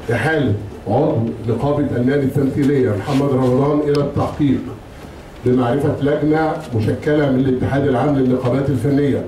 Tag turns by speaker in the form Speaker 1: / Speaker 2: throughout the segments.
Speaker 1: إحالة عضو نقابة النادي التمثيلية محمد رمضان إلى التحقيق بمعرفة لجنة مشكلة من الاتحاد العام للنقابات الفنية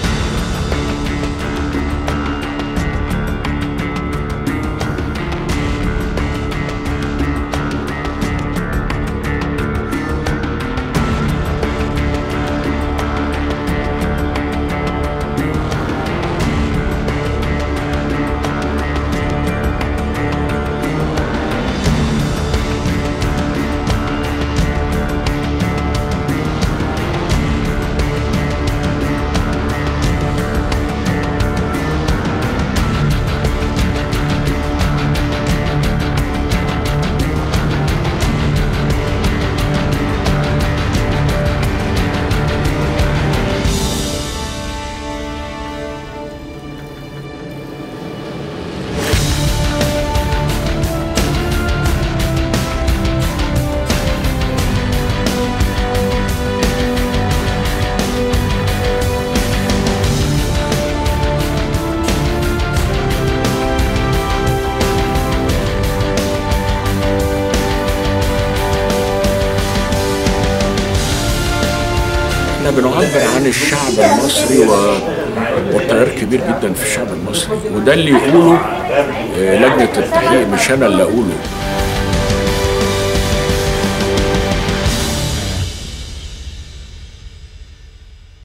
Speaker 2: احنا بنعبر عن الشعب المصري و... والتيار كبير جدا في الشعب المصري وده اللي يقوله آه، لجنة التحقيق مش انا اللي اقوله